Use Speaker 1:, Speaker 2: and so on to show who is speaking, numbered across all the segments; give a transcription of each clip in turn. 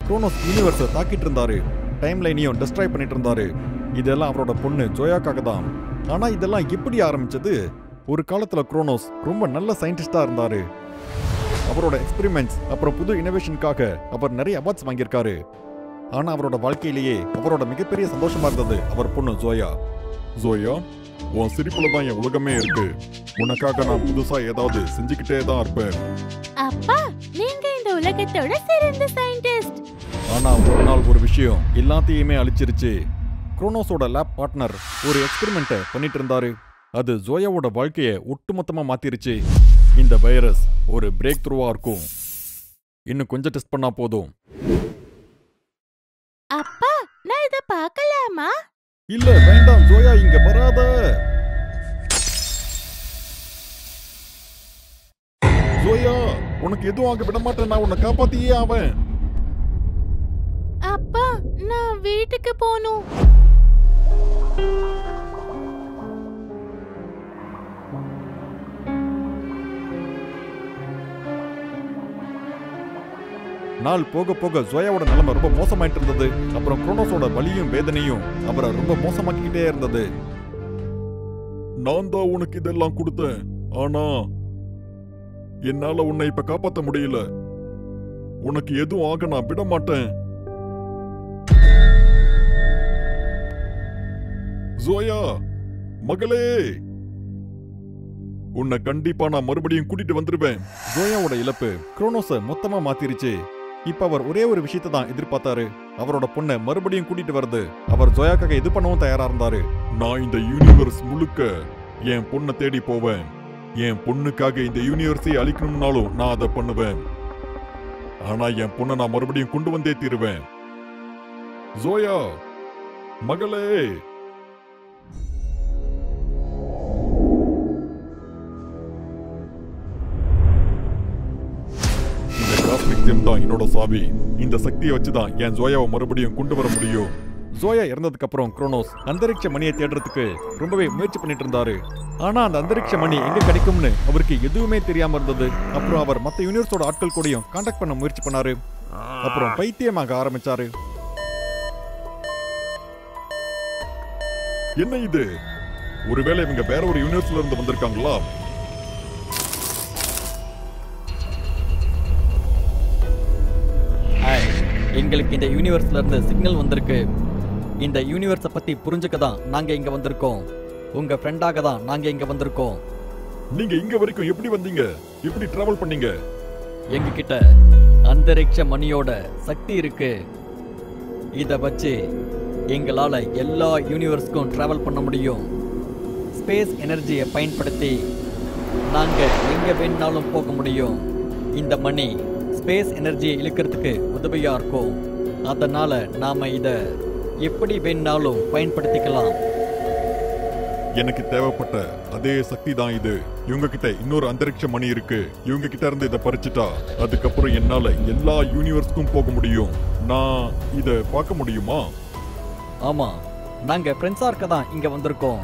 Speaker 1: குரோனோஸ் யூனிவர்ஸை தாக்கிட்டு இருந்தாரு time லைனையும் destroy பண்ணிட்டு இருந்தாரு இதெல்லாம் அவரோட பொண்ணு ஜோயாக்காக தான் ஆனா இதெல்லாம் எப்படி ஆரம்பிச்சது ஒரு காலத்துல குரோனோஸ் ரொம்ப நல்ல சயின்டிஸ்டா இருந்தாரு அவரோட எக்ஸ்பெரிமெண்ட்ஸ் அப்புறம் புது இனோவேஷனுக்காக அவர் நிறைய அவார்ட்ஸ் வாங்கியிருக்காரு ஆனா அவரோட வாழ்க்கையிலேயே அவரோட மிகப்பெரிய சந்தோஷமா இருந்தது அவர் பொண்ணு ஜோயா ஜோயா உன் சிரிப்புல தான் என் உலகமே இருக்கு உனக்காக நான் புதுசா ஏதாவது செஞ்சுக்கிட்டே தான் இருப்பேன்
Speaker 2: அப்பா நீங்க இந்த உலகத்தோட சிறந்த சயின்டிஸ்ட்
Speaker 1: ஆனா ஒரு நாள் ஒரு விஷயம் எல்லாத்தையுமே அழிச்சிருச்சு குரோனோஸோட லேப் பார்ட்னர் ஒரு எக்ஸ்பெரிமெண்ட்டை பண்ணிட்டு இருந்தாரு அது ஜோயாவோட வாழ்க்கையை ஒட்டுமொத்தமா மாத்திருச்சு இந்த வைரஸ் ஒரு பிரேக் த்ரூவா இருக்கும் இன்னும் கொஞ்சம் டெஸ்ட் பண்ணா போதும்
Speaker 2: அப்பா நான் இத பார்க்கலாமா
Speaker 1: இல்ல வேண்டாம் ஜோயா இங்க வராத ஜோயா உனக்கு எதுவும் ஆக விட மாட்டேன் நான் உன்னை காப்பாத்தியே ஆவேன்
Speaker 2: அப்பா நான் வீட்டுக்கு போகணும்
Speaker 1: நாள் போக போக ஜோயாவோட நிலைமை ரொம்ப மோசமாயிட்டு இருந்தது அப்புறம் குரோனோஸோட வலியும் வேதனையும் அவரை ரொம்ப மோசமாக்கிக்கிட்டே இருந்தது நான் தான் உனக்கு இதெல்லாம் கொடுத்தேன் ஆனா என்னால உன்னை இப்ப காப்பாத்த முடியல உனக்கு எதுவும் ஆக நான் விட மாட்டேன் ஜோயா மகளே உன்னை கண்டிப்பா நான் மறுபடியும் கூட்டிட்டு வந்துருவேன் ஜோயாவோட இழப்பு குரோனோஸ மொத்தமா மாத்திருச்சு இப்ப அவர் ஒரே ஒரு விஷயத்தை தான் எதிர்பார்த்தாரு அவரோட பொண்ணை மறுபடியும் கூட்டிட்டு வருது அவர் ஜோயாக்காக இது பண்ணவும் தயாரா இருந்தாரு நான் இந்த யூனிவர்ஸ் முழுக்க என் பொண்ணை தேடி போவேன் என் பொண்ணுக்காக இந்த யூனிவர்ஸை அழிக்கணும்னாலும் நான் அதை பண்ணுவேன் ஆனா என் பொண்ணை நான் மறுபடியும் கொண்டு வந்தே தீருவேன் ஜோயா மகளே இந்த காஸ்மிக் ஜெம் தான் என்னோட சாவி இந்த சக்தியை வச்சு தான் என் ஜோயாவை மறுபடியும் கொண்டு வர முடியும் ஜோயா இறந்ததுக்கு அப்புறம் குரோனோஸ் அந்தரிக்ஷ மணியை தேடுறதுக்கு ரொம்பவே முயற்சி பண்ணிட்டு இருந்தாரு ஆனா அந்த அந்தரிக்ஷ மணி எங்க கிடைக்கும்னு அவருக்கு எதுவுமே தெரியாம இருந்தது அப்புறம் அவர் மத்த யூனிவர்ஸோட ஆட்கள் கூடயும் காண்டாக்ட் பண்ண முயற்சி பண்ணாரு அப்புறம் பைத்தியமாக ஆரம்பிச்சாரு என்ன இது ஒருவேளை இவங்க வேற ஒரு யூனிவர்ஸ்ல இருந்து வந்திருக்காங்களா
Speaker 3: ஹாய் எங்களுக்கு இந்த யூனிவர்ஸ்ல இருந்து சிக்னல் வந்திருக்கு இந்த யூனிவர்ஸை பத்தி புரிஞ்சுக்க தான் நாங்க இங்க வந்திருக்கோம் உங்க ஃப்ரெண்டாக தான் நாங்க இங்க வந்திருக்கோம்
Speaker 1: நீங்க இங்க வரைக்கும் எப்படி வந்தீங்க எப்படி டிராவல் பண்ணீங்க
Speaker 3: எங்க கிட்ட அந்தரிக்ஷ மணியோட சக்தி இருக்கு இத வச்சு எங்களால எல்லா யூனிவர்ஸ்க்கும் டிராவல் பண்ண முடியும் ஸ்பேஸ் எனர்ஜியை பயன்படுத்தி நாங்க எங்க வேணாலும் போக முடியும் இந்த மணி ஸ்பேஸ் எனர்ஜியை இழுக்கிறதுக்கு உதவியா இருக்கும் அதனால நாம இத எப்படி வேணாலும் பயன்படுத்திக்கலாம்
Speaker 1: எனக்கு தேவைப்பட்ட அதே சக்தி தான் இது இவங்க கிட்ட இன்னொரு அந்தரிக்ஷ மணி இருக்கு இவங்க கிட்ட இருந்து இதை பறிச்சுட்டா அதுக்கப்புறம் என்னால எல்லா யூனிவர்ஸ்க்கும் போக முடியும் நான் இத பார்க்க முடியுமா
Speaker 3: ஆமா நாங்க ஃப்ரெண்ட்ஸா இருக்க தான் இங்க வந்திருக்கோம்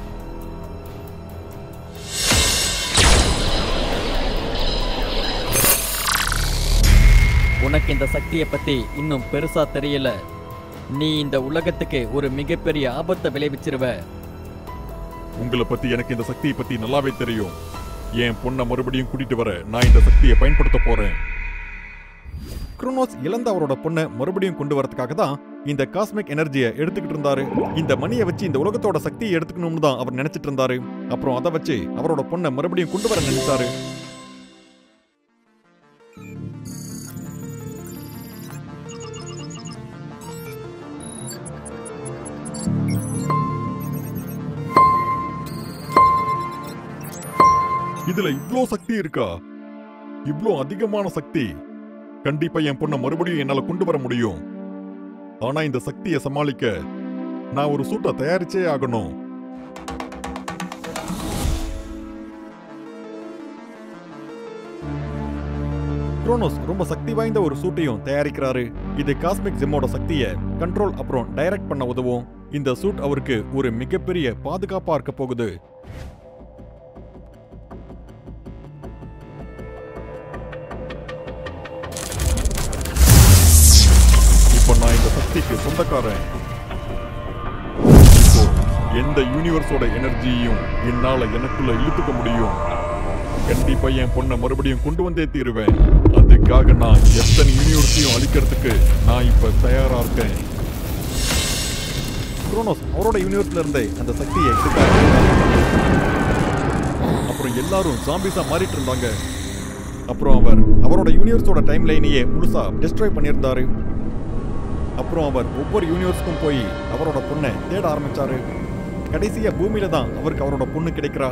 Speaker 3: உனக்கு இந்த சக்தியை பத்தி இன்னும் பெருசா தெரியல நீ இந்த உலகத்துக்கு ஒரு மிகப்பெரிய ஆபத்தை விளைவிச்சிருவ
Speaker 1: உங்களை பத்தி எனக்கு இந்த சக்தியை பத்தி நல்லாவே தெரியும் என் பொண்ணை மறுபடியும் கூட்டிட்டு வர நான் இந்த சக்தியை பயன்படுத்த போறேன் குரோனோஸ் இழந்த அவரோட பொண்ணை மறுபடியும் கொண்டு வரதுக்காக தான் இந்த காஸ்மிக் எனர்ஜியை எடுத்துக்கிட்டு இருந்தாரு இந்த மணியை வச்சு இந்த உலகத்தோட சக்தியை எடுத்துக்கணும்னு தான் அவர் நினைச்சிட்டு இருந்தாரு அப்புறம் அதை வச்சு அவரோட பொண்ணை மறுபடியும் கொண்டு வர நினைச்சாரு இதுல இவ்ளோ சக்தி இருக்கா இவ்ளோ அதிகமான சக்தி கண்டிப்பா என் பொண்ணை மறுபடியும் என்னால கொண்டு வர முடியும் ஆனா இந்த சக்தியை சமாளிக்க நான் ஒரு சூட்டை தயாரிச்சே ஆகணும் குரோனோஸ் ரொம்ப சக்தி வாய்ந்த ஒரு சூட்டையும் தயாரிக்கிறாரு இது காஸ்மிக் ஜெம்மோட சக்தியை கண்ட்ரோல் அப்புறம் டைரக்ட் பண்ண உதவும் இந்த சூட் அவருக்கு ஒரு மிகப்பெரிய பாதுகாப்பா இருக்க போகுது நான் இந்த சக்திக்கு சொந்தக்காரன் இப்போ எந்த யூனிவர்ஸோட எனர்ஜியையும் என்னால எனக்குள்ள இழுத்துக்க முடியும் கண்டிப்பா என் பொண்ணை மறுபடியும் கொண்டு வந்தே தீருவேன் அதுக்காக நான் எத்தனை யூனிவர்ஸையும் அழிக்கிறதுக்கு நான் இப்ப தயாரா இருக்கேன் குரோனோஸ் அவரோட யூனிவர்ஸ்ல இருந்தே அந்த சக்தியை எடுத்துக்காரு அப்புறம் எல்லாரும் ஜாம்பிஸா மாறிட்டு இருந்தாங்க அப்புறம் அவர் அவரோட யூனிவர்ஸோட டைம் லைனையே முழுசா டிஸ்ட்ராய் பண்ணியிருந்தாரு அப்புறம் அவர் ஒவ்வொரு யூனிவர்ஸ்க்கும் போய் அவரோட பொண்ணை தேட ஆரம்பிச்சாரு கடைசியா பூமியில தான் அவருக்கு அவரோட பொண்ணு கிடைக்கிறா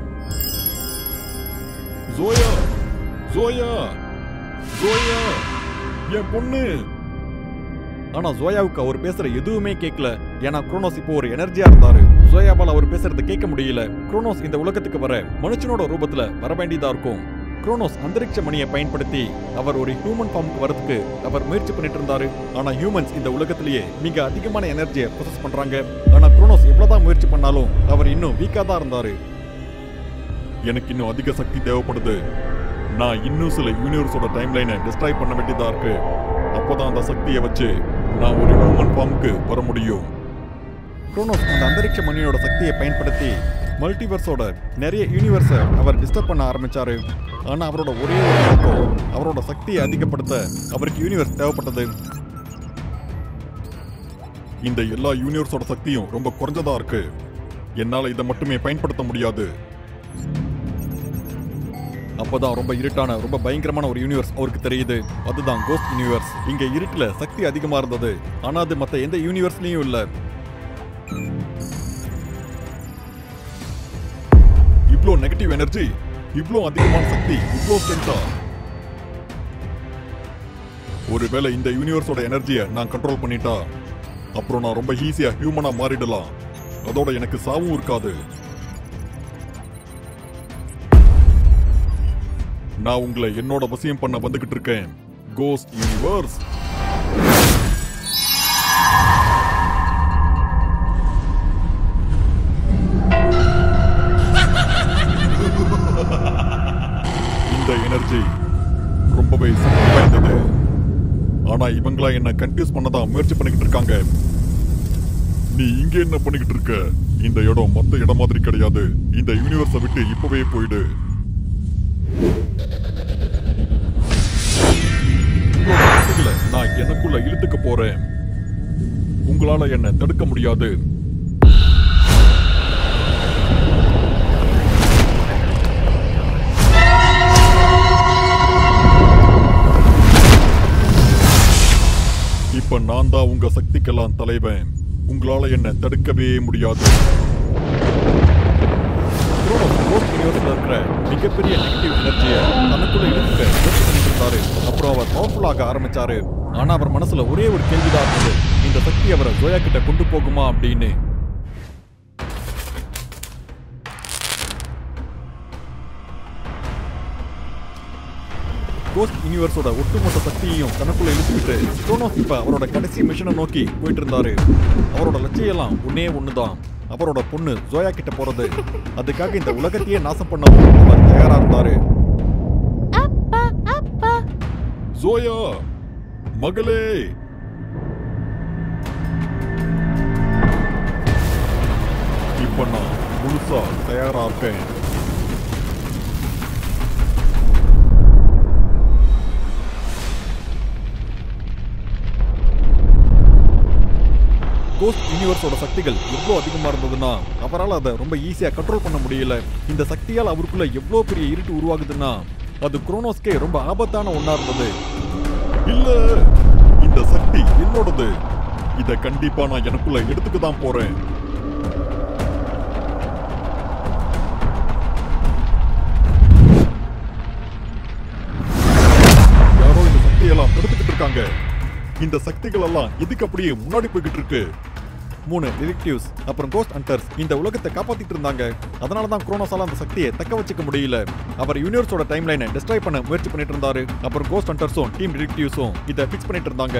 Speaker 1: ஜோயா ஜோயா ஜோயா என் பொண்ணு ஆனா ஜோயாவுக்கு அவர் பேசுற எதுவுமே கேட்கல ஏன்னா குரோனோஸ் இப்போ ஒரு எனர்ஜியா இருந்தாரு ஜோயாவால் அவர் பேசுறது கேட்க முடியல குரோனோஸ் இந்த உலகத்துக்கு வர மனுஷனோட ரூபத்துல வர வேண்டியதா இருக்கும் குரோனோஸ் அந்தரிக்ஷ மணியை பயன்படுத்தி அவர் ஒரு ஹியூமன் ஃபார்முக்கு வரதுக்கு அவர் முயற்சி பண்ணிட்டு இருந்தாரு ஆனா ஹியூமன்ஸ் இந்த உலகத்திலேயே மிக அதிகமான எனர்ஜியை ப்ரொசஸ் பண்றாங்க ஆனா குரோனோஸ் எவ்வளவுதான் முயற்சி பண்ணாலும் அவர் இன்னும் வீக்கா தான் இருந்தாரு எனக்கு இன்னும் அதிக சக்தி தேவைப்படுது நான் இன்னும் சில யூனிவர்ஸோட டைம் லைனை டிஸ்ட்ராய் பண்ண வேண்டியதா இருக்கு அப்போதான் அந்த சக்தியை வச்சு நான் ஒரு ஹியூமன் ஃபார்முக்கு வர முடியும் குரோனோஸ் அந்த அந்தரிக்ஷ மணியோட சக்தியை பயன்படுத்தி மல்டிவர்ஸோட நிறைய யூனிவர்ஸை அவர் டிஸ்டர்ப் பண்ண ஆரம்பிச்சாரு ஆனா அவரோட ஒரே ஒரு நோக்கம் அவரோட சக்தியை அதிகப்படுத்த அவருக்கு யூனிவர்ஸ் தேவைப்பட்டது இந்த எல்லா யூனிவர்ஸோட சக்தியும் ரொம்ப குறைஞ்சதா இருக்கு என்னால இதை மட்டுமே பயன்படுத்த முடியாது அப்பதான் ரொம்ப இருட்டான ரொம்ப பயங்கரமான ஒரு யூனிவர்ஸ் அவருக்கு தெரியுது அதுதான் கோஸ்ட் யூனிவர்ஸ் இங்க இருட்டுல சக்தி அதிகமா இருந்தது ஆனா அது மத்த எந்த யூனிவர்ஸ்லயும் இல்ல இவ்ளோ நெகட்டிவ் எனர்ஜி இவ்ளோ அதிகமான சக்தி இவ்ளோ ஸ்ட்ரென்த்தா ஒருவேளை இந்த யூனிவர்ஸோட எனர்ஜியை நான் கண்ட்ரோல் பண்ணிட்டா அப்புறம் நான் ரொம்ப ஈஸியா ஹியூமனா மாறிடலாம் அதோட எனக்கு சாவும் இருக்காது நான் உங்களை என்னோட வசியம் பண்ண வந்துகிட்டு இருக்கேன் கோஸ்ட் யூனிவர்ஸ் இந்த எனர்ஜி ரொம்பவே சக்தி வாய்ந்தது ஆனா இவங்களா என்ன கன்ஃபியூஸ் பண்ணதான் முயற்சி பண்ணிக்கிட்டு இருக்காங்க நீ இங்க என்ன பண்ணிக்கிட்டு இருக்க இந்த இடம் மத்த இடம் மாதிரி கிடையாது இந்த யூனிவர்ஸை விட்டு இப்பவே போயிடு உங்களோட சக்திகளை நான் எனக்குள்ள இழுத்துக்க போறேன் உங்களால என்ன தடுக்க முடியாது இப்ப நான் தான் உங்க சக்திக்கெல்லாம் தலைவன் உங்களால என்ன தடுக்கவே முடியாது குரோனோஸ் கோஸ்ட் யூனிவர்ஸ்ல இருக்கிற மிகப்பெரிய நெகட்டிவ் எனர்ஜியை தனக்குள்ள இழுத்துக்க முயற்சி பண்ணிட்டு இருந்தாரு அப்புறம் அவர் பவர்ஃபுல்லாக ஆரம்பிச்சாரு ஆனா அவர் மனசுல ஒரே ஒரு கேள்விதான் இருந்தது இந்த சக்தி அவரை ஜோயா கிட்ட கொண்டு போகுமா அப்படின்னு கோஸ்ட் யூனிவர்ஸோட ஒட்டுமொத்த சக்தியையும் தனக்குள்ள இழுத்துக்கிட்டு குரோனோஸ் இப்ப அவரோட கடைசி மிஷனை நோக்கி போயிட்டு இருந்தாரு அவரோட லட்சியம் எல்லாம் ஒன்னே ஒண்ணுதான் அவரோட பொண்ணு ஜோயா கிட்ட போறது அதுக்காக இந்த உலகத்தையே நாசம் பண்ணவும் அவர் தயாரா இருந்தாரு
Speaker 2: அப்பா அப்பா
Speaker 1: ஜோயா மகளே இப்ப நான் முழுசா தயாரா இருக்கேன் கோஸ்ட் யூனிவர்ஸோட சக்திகள் எவ்வளோ அதிகமா இருந்ததுன்னா அவரால் அதை ரொம்ப ஈஸியா கண்ட்ரோல் பண்ண முடியல இந்த சக்தியால் அவருக்குள்ள எவ்வளோ பெரிய இருட்டு உருவாகுதுன்னா அது குரோனோஸ்க்கே ரொம்ப ஆபத்தான ஒண்ணா இருந்தது இல்ல இந்த சக்தி என்னோடது இத கண்டிப்பா நான் எனக்குள்ள எடுத்துக்க தான் போறேன் யாரோ இந்த சக்தியெல்லாம் தடுத்துக்கிட்டு இருக்காங்க இந்த சக்திகள் எல்லாம் எதுக்கு அப்படியே முன்னாடி போய்கிட்டு இருக்கு மூணு டிடெக்டிவ்ஸ் அப்புறம் கோஸ்ட் ஹண்டர்ஸ் இந்த உலகத்தை காப்பாத்திட்டு இருந்தாங்க அதனால தான் குரோனோஸால அந்த சக்தியை தக்க வச்சுக்க முடியல அவர் யூனிவர்ஸோட டைம் லைனை டிஸ்ட்ராய் பண்ண முயற்சி பண்ணிட்டு இருந்தாரு அப்புறம் கோஸ்ட் ஹண்டர்ஸும் டீம் டிடெக்டிவ்ஸும் இதை ஃபிக்ஸ் பண்ணிட்டு இருந்தாங்க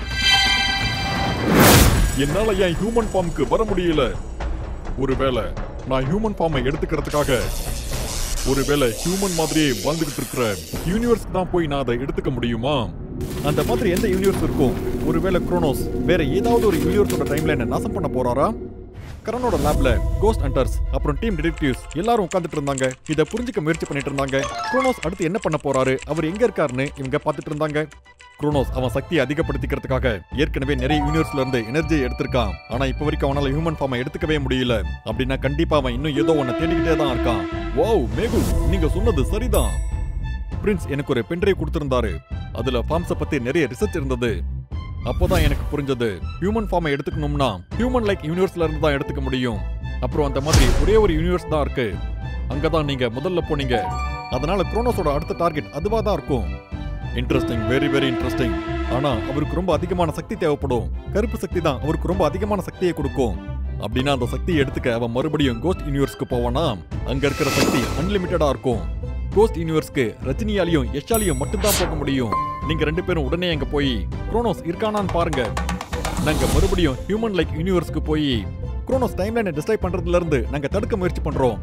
Speaker 1: என்னால என் ஹியூமன் ஃபார்முக்கு வர முடியல ஒருவேளை நான் ஹியூமன் ஃபார்மை எடுத்துக்கிறதுக்காக ஒருவேளை ஹியூமன் மாதிரியே வாழ்ந்துகிட்டு இருக்கிற யூனிவர்ஸ் தான் போய் நான் அதை எடுத்துக்க முடியுமா அந்த மாதிரி எந்த யூனிவர்ஸ் இருக்கும் ஒருவேளை குரோனோஸ் வேற ஏதாவது ஒரு யூனிவர்ஸோட டைம்ல என்ன நாசம் பண்ண போறாரா கரனோட லேப்ல கோஸ்ட் ஹண்டர்ஸ் அப்புறம் டீம் டிடெக்டிவ்ஸ் எல்லாரும் உட்காந்துட்டு இருந்தாங்க இதை புரிஞ்சுக்க முயற்சி பண்ணிட்டு இருந்தாங்க குரோனோஸ் அடுத்து என்ன பண்ண போறாரு அவர் எங்க இருக்காருன்னு இவங்க பார்த்துட்டு இருந்தாங்க குரோனோஸ் அவன் சக்தியை அதிகப்படுத்திக்கிறதுக்காக ஏற்கனவே நிறைய யூனிவர்ஸ்ல இருந்து எனர்ஜியை எடுத்திருக்கான் ஆனா இப்ப வரைக்கும் அவனால ஹியூமன் ஃபார்மை எடுத்துக்கவே முடியல அப்படின்னா கண்டிப்பா அவன் இன்னும் ஏதோ ஒன்னு தேடிக்கிட்டே தான் இருக்கான் வாவ் மேகு நீங்க சொன்னது சரிதான் பிரின்ஸ் எனக்கு ஒரு பென்ட்ரைவ் கொடுத்திருந்தாரு அதுல ஃபார்ம்ஸை பத்தி நிறைய ரிசர்ச் இருந்தது அப்போதான் எனக்கு புரிஞ்சது ஹியூமன் ஃபார்மை எடுத்துக்கணும்னா ஹியூமன் லைக் யூனிவர்ஸ்ல இருந்து தான் எடுத்துக்க முடியும் அப்புறம் அந்த மாதிரி ஒரே ஒரு யூனிவர்ஸ் தான் இருக்கு அங்கதான் நீங்க முதல்ல போனீங்க அதனால குரோனோஸோட அடுத்த டார்கெட் அதுவா தான் இருக்கும் இன்ட்ரெஸ்டிங் வெரி வெரி இன்ட்ரெஸ்டிங் ஆனா அவருக்கு ரொம்ப அதிகமான சக்தி தேவைப்படும் கருப்பு சக்தி தான் அவருக்கு ரொம்ப அதிகமான சக்தியை கொடுக்கும் அப்படின்னா அந்த சக்தியை எடுத்துக்க அவன் மறுபடியும் கோஸ்ட் யூனிவர்ஸ்க்கு போவானா அங்க இருக்கிற சக்தி அன்லிமிட்டடா இருக்கும் கோஸ்ட் யூனிவர்ஸ்க்கு ரஜினியாலையும் யஷாலையும் மட்டும்தான் போக முடியும் நீங்க ரெண்டு பேரும் உடனே அங்க போய் குரோனோஸ் இருக்கானான்னு பாருங்க நாங்க மறுபடியும் ஹியூமன் லைக் யூனிவர்ஸ்க்கு போய் குரோனோஸ் டைம்லைனை டிஸ்ட்ரைப் பண்றதுல இருந்து நாங்க தடுக்க முயற்சி பண்றோம்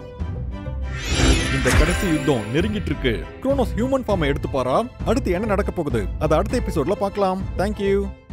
Speaker 1: இந்த கடைசி யுத்தம் நெருங்கிட்டு இருக்கு குரோனோஸ் ஹியூமன் ஃபார்மை எடுத்துப்பாரா அடுத்து என்ன நடக்க போகுது அதை அடுத்த எபிசோட்ல பார்க்கலாம் தேங்க்யூ